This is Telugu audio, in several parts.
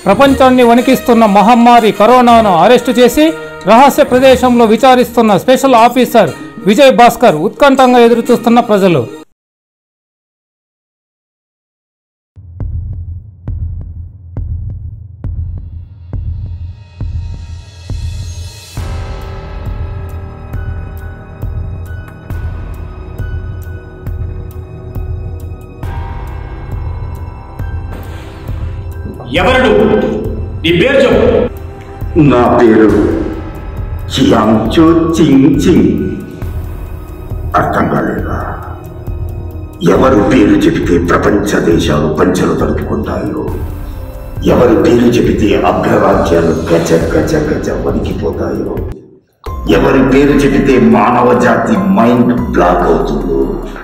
ప్రపంచాన్ని వణికిస్తున్న మహమ్మారి కరోనాను అరెస్టు చేసి రహస్య ప్రదేశంలో విచారిస్తున్న స్పెషల్ ఆఫీసర్ విజయ్ భాస్కర్ ఉత్కంఠంగా ఎదురుచూస్తున్న ప్రజలు ఎవరు నువ్వు? నీ పేరు చెప్పు నా పేరు చియాంచో చింగ్ చింగ్ అర్థం కాలేదా ఎవరు పేరు చెబితే ప్రపంచ దేశాలు పంచలు తడుపుకుంటాయో ఎవరి పేరు చెబితే అగ్రరాజ్యాలు గజ గజ గజ వణికిపోతాయో ఎవరి పేరు చెబితే మానవ జాతి మైండ్ బ్లాక్ అవుతుందో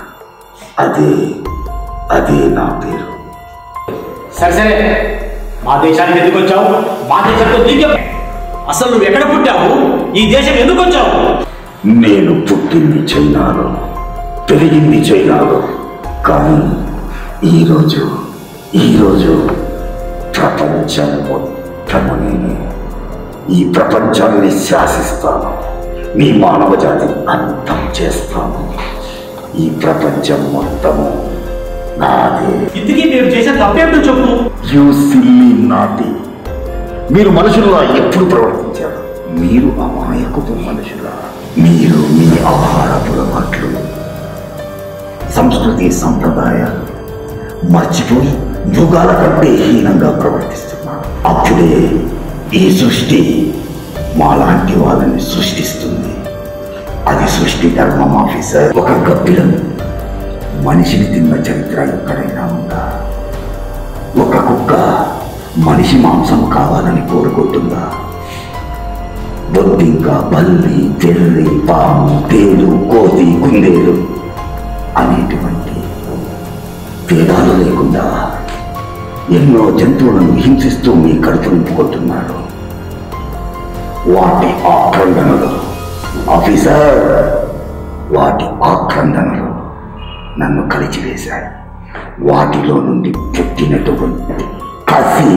అదే అదే నా పేరు సరే సరే మా దేశానికి ఎందుకు వచ్చావు మా దేశంతో నీకే అసలు నువ్వు ఎక్కడ పుట్టావు ఈ దేశం ఎందుకు వచ్చావు నేను పుట్టింది చైనాలో పెరిగింది చైనాలో కానీ ఈరోజు ఈరోజు ప్రపంచం మొత్తము నేను ఈ ప్రపంచాన్ని శాసిస్తాను మీ మానవ జాతి అంతం చేస్తాను ఈ ప్రపంచం మొత్తము నాదే ఇంతకీ మేము చేసే తప్పేమిటో చెప్పు యూ సిల్లీ నాటి మీరు మనుషుల్లా ఎప్పుడు ప్రవర్తించారు మీరు అమాయకపు మనుషులా మీరు మీ ఆహారపు అలవాట్లు సంస్కృతి సంప్రదాయాలు మర్చిపోయి మృగాల కంటే హీనంగా ప్రవర్తిస్తున్నారు అప్పుడే ఈ సృష్టి మాలాంటి వాళ్ళని సృష్టిస్తుంది అది సృష్టి ధర్మం ఆఫీసర్ ఒక గబ్బిలం మనిషిని తిన్న చరిత్ర ఎక్కడైనా ఉందా ఒక కుక్క మనిషి మాంసం కావాలని కోరుకుంటుందా బొద్దింక బల్లి తెర్రి పాము తేలు కోతి కుందేలు అనేటువంటి తేడాలు లేకుండా ఎన్నో జంతువులను హింసిస్తూ మీ కడుపు నింపుకుంటున్నారు వాటి ఆక్రందనలు ఆఫీసర్ వాటి ఆక్రందనలు నన్ను కలిచివేశాయి వాటిలో నుండి పుట్టినటువంటి కసి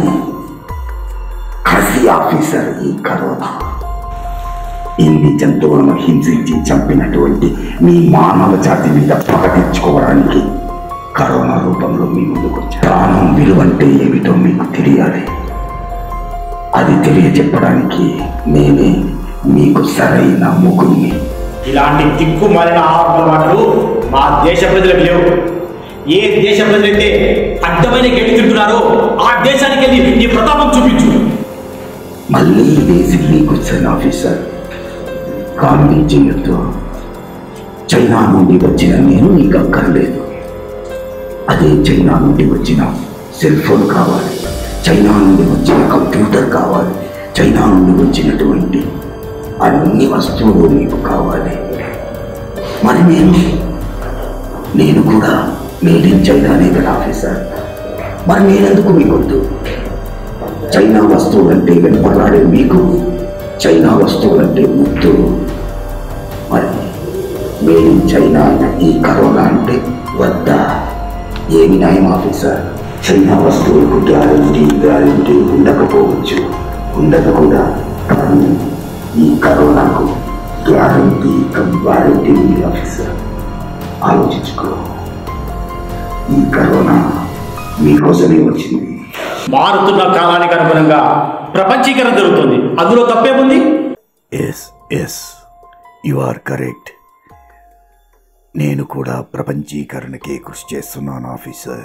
కసి ఆఫీసర్ ఈ కరోనా ఇన్ని జంతువులను హింసించి చంపినటువంటి మీ మానవ జాతి మీద ప్రకటించుకోవడానికి కరోనా రూపంలో మీ ముందుకు వచ్చాను ప్రాణం విలువంటే ఏమిటో మీకు తెలియాలి అది తెలియజెప్పడానికి నేనే మీకు సరైన ముగుణ్ణి ఇలాంటి దిక్కు మారిన ఆహార అలవాట్లు మా దేశ ప్రజలకు లేవు ఏ దేశ ప్రజలైతే అడ్డమైన గడ్డి తింటున్నారో ఆ దేశానికి వెళ్ళి నీ ప్రతాపం చూపించు మళ్ళీ ఇదే సిల్లీ క్వశ్చన్ ఆఫీసర్ కామెడీ చేయొద్దు చైనా నుండి వచ్చిన నేను నీకు అక్కర్లేదు అదే చైనా నుండి వచ్చిన సెల్ ఫోన్ కావాలి చైనా నుండి వచ్చిన కంప్యూటర్ కావాలి చైనా నుండి వచ్చినటువంటి అన్ని వస్తువులు నీకు కావాలి మరి నేను నేను కూడా మేడ్ ఇన్ చైనానే కదా ఆఫీసర్ మరి నేనెందుకు మీకొద్దు చైనా వస్తువులంటే వెనుపలాడే మీకు చైనా వస్తువులంటే ముద్దు మరి మేడ్ ఇన్ చైనా అయిన ఈ కరోనా అంటే వద్దా ఏమి న్యాయం ఆఫీసర్ చైనా వస్తువులకు గ్యారంటీ గ్యారంటీ ఉండకపోవచ్చు ఉండదు కూడా కానీ ఈ కరోనాకు గ్యారంటీ వారంటీ ఉంది ఆఫీసర్ ఆలోచించుకో ఈ కరోనా మీకోసమే వచ్చింది మారుతున్న కాలానికి అనుగుణంగా ప్రపంచీకరణ జరుగుతుంది అందులో తప్పేముంది yes yes you are correct నేను కూడా ప్రపంచీకరణకే కృషి చేస్తున్నాను ఆఫీసర్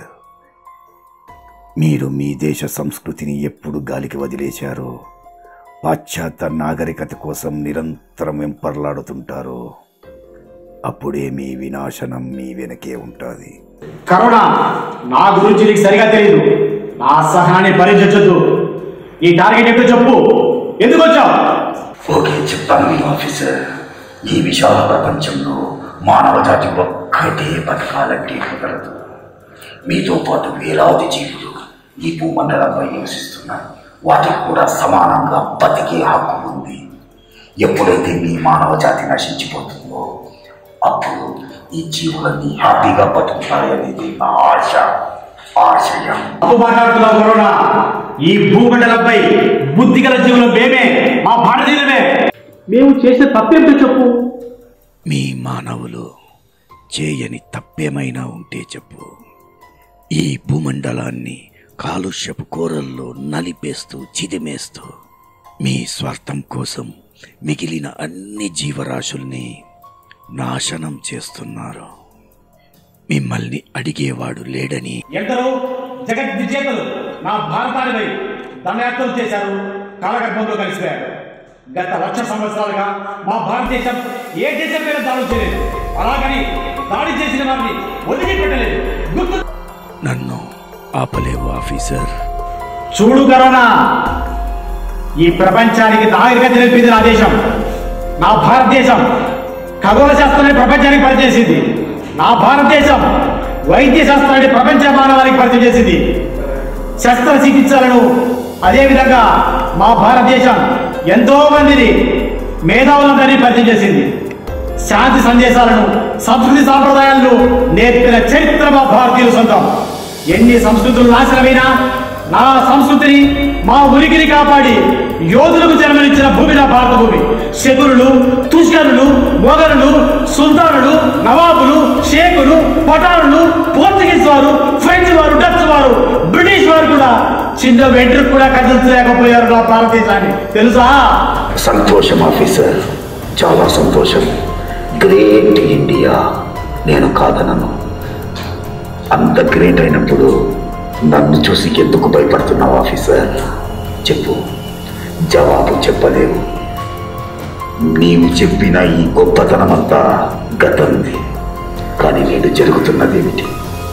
మీరు మీ దేశ సంస్కృతిని ఎప్పుడు గాలికి వదిలేశారో పాశ్చాత్య నాగరికత కోసం నిరంతరం వెంపర్లాడుతుంటారో అప్పుడే మీ వినాశనం మీ వెనకే ఉంటుంది కరోనా నా గురించి నీకు సరిగా తెలియదు నా సహనాన్ని పరీక్షించొద్దు ఈ టార్గెట్ ఎప్పుడు చెప్పు ఎందుకు వచ్చావు ఓకే చెప్తాను మీ ఆఫీసర్ ఈ విశాల ప్రపంచంలో మానవ జాతి ఒక్కటే బతకాలంటే కుదరదు మీతో పాటు వేలాది జీవులు ఈ భూమండలంపై నివసిస్తున్నాయి వాటికి కూడా సమానంగా బతికే హక్కు ఉంది ఎప్పుడైతే మీ మానవ జాతి నశించిపోతుందో అప్పుడు ఈ జీవులన్నీ హ్యాపీగా బతుకుతాయి అనేది నా ఆశ ఆశయం తప్పు మాట్లాడుతున్నావు కరోనా ఈ భూమండలంపై బుద్ధి గల జీవులు మేమే మా భారతీయులమే మేము చేసిన తప్పేంటో చెప్పు మీ మానవులు చేయని తప్పేమైనా ఉంటే చెప్పు ఈ భూమండలాన్ని కాలుష్యపు కూరల్లో నలిపేస్తూ చిదిమేస్తూ మీ స్వార్థం కోసం మిగిలిన అన్ని జీవరాశుల్ని నాశనం చేస్తున్నారు మిమ్మల్ని అడిగేవాడు లేడని ఎందరో జగత్ విజేతలు నా భారతానిపై దండయాత్రలు చేశారు కాలగర్భంలో కలిసిపోయారు గత లక్ష సంవత్సరాలుగా మా భారతదేశం ఏ దేశం మీద దాడులు చేయలేదు అలాగని దాడి చేసిన వారిని వదిలిపెట్టలేదు గుర్తు నన్ను ఆపలేవు ఆఫీసర్ చూడు కరోనా ఈ ప్రపంచానికి నాగరికత నేర్పింది నా దేశం నా భారతదేశం ఖగోళ శాస్త్రాన్ని ప్రపంచానికి పరిచయం చేసింది నా భారతదేశం వైద్య శాస్త్రాన్ని ప్రపంచ మానవానికి పరిచయం చేసింది శస్త్రచికిత్సలను అదేవిధంగా మా భారతదేశం ఎంతో మందిని మేధావులందరినీ పరిచయం చేసింది శాంతి సందేశాలను సంస్కృతి సాంప్రదాయాలను నేర్పిన చరిత్ర మా భారతీయుల సొంతం ఎన్ని సంస్కృతులు నాశనమైనా నా సంస్కృతిని మా ఉనికిని కాపాడి యోధులకు జన్మనిచ్చిన భూమి నా భారత భూమి శకురులు తుష్కరులు మొగలులు సుల్తానులు నవాబులు షేకులు పఠానులు పోర్చుగీస్ వారు ఫ్రెంచ్ వారు డచ్ వారు బ్రిటిష్ వారు కూడా చిన్న వెంట్రుకు కూడా కదిలించలేకపోయారు నా భారతదేశాన్ని తెలుసా సంతోషం ఆఫీసర్ చాలా సంతోషం గ్రేట్ ఇండియా నేను కాదనను అంత గ్రేట్ అయినప్పుడు నన్ను చూసి ఎందుకు భయపడుతున్నావు ఆఫీసర్ చెప్పు జవాబు చెప్పలేవు నీవు చెప్పిన ఈ గొప్పతనమంతా గతంది కానీ నేడు జరుగుతున్నదేమిటి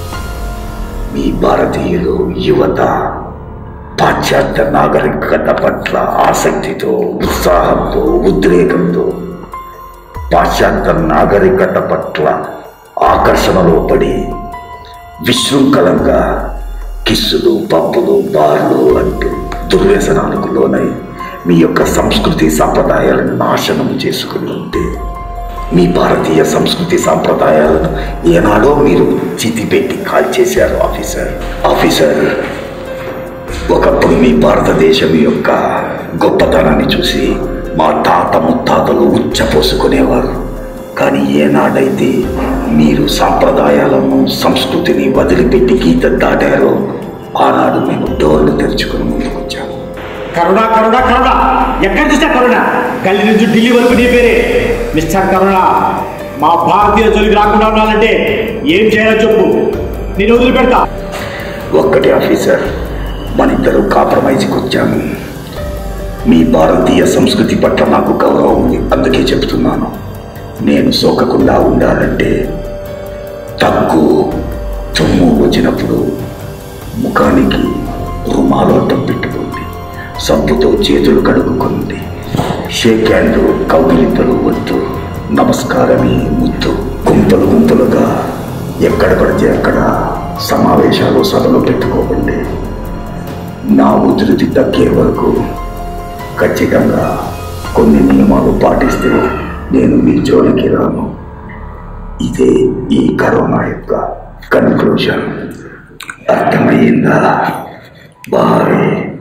మీ భారతీయులు యువత పాశ్చాత్య నాగరికత పట్ల ఆసక్తితో ఉత్సాహంతో ఉద్రేకంతో పాశ్చాత్య నాగరికత పట్ల ఆకర్షణలో పడి విశృంఖలంగా కిస్సులు పప్పులు బార్లు అంటూ దుర్వ్యసనాలకు లోనై మీ యొక్క సంస్కృతి సాంప్రదాయాలను నాశనం చేసుకుని ఉంటే మీ భారతీయ సంస్కృతి సాంప్రదాయాలను ఏనాడో మీరు చితిపెట్టి కాల్చేశారు ఆఫీసర్ ఆఫీసర్ ఒకప్పుడు మీ భారతదేశం యొక్క గొప్పతనాన్ని చూసి మా తాత ముత్తాతలు ఉచ్చపోసుకునేవారు కానీ ఏనాడైతే మీరు సాంప్రదాయాలను సంస్కృతిని వదిలిపెట్టి గీత దాటారో ఆనాడు మేము డోర్లు తెరుచుకుని ముందుకొచ్చాము కరుణ కరుణ కరుణ ఎక్కడ చూసినా కరుణ గల్లీ నుంచి ఢిల్లీ వరకు నీ పేరే మిస్టర్ కరుణ మా భారతీయ జోలికి రాకుండా ఉండాలంటే ఏం చేయాలో చెప్పు నేను వదిలిపెడతా ఒక్కటి ఆఫీసర్ మనిద్దరు కాంప్రమైజ్కి వచ్చాము మీ భారతీయ సంస్కృతి పట్ల నాకు గౌరవం ఉంది అందుకే చెప్తున్నాను నేను సోకకుండా ఉండాలంటే తగ్గు తుమ్ము వచ్చినప్పుడు ముఖానికి రుమాలోటం పెట్టుకోండి సబ్బుతో చేతులు కడుక్కోండి షేక్ హ్యాండ్ కౌగిలింతలు వద్దు నమస్కారమే ముద్దు గుంపులు గుంపులుగా ఎక్కడ పడితే అక్కడ సమావేశాలు సభలు పెట్టుకోకండి నా ఉధృతి తగ్గే వరకు ఖచ్చితంగా కొన్ని నియమాలు పాటిస్తే నేను మీ జోలికి రాను ఇదే ఈ కరోనా యొక్క కన్క్లూజన్ అర్థమయ్యిందా బాయ్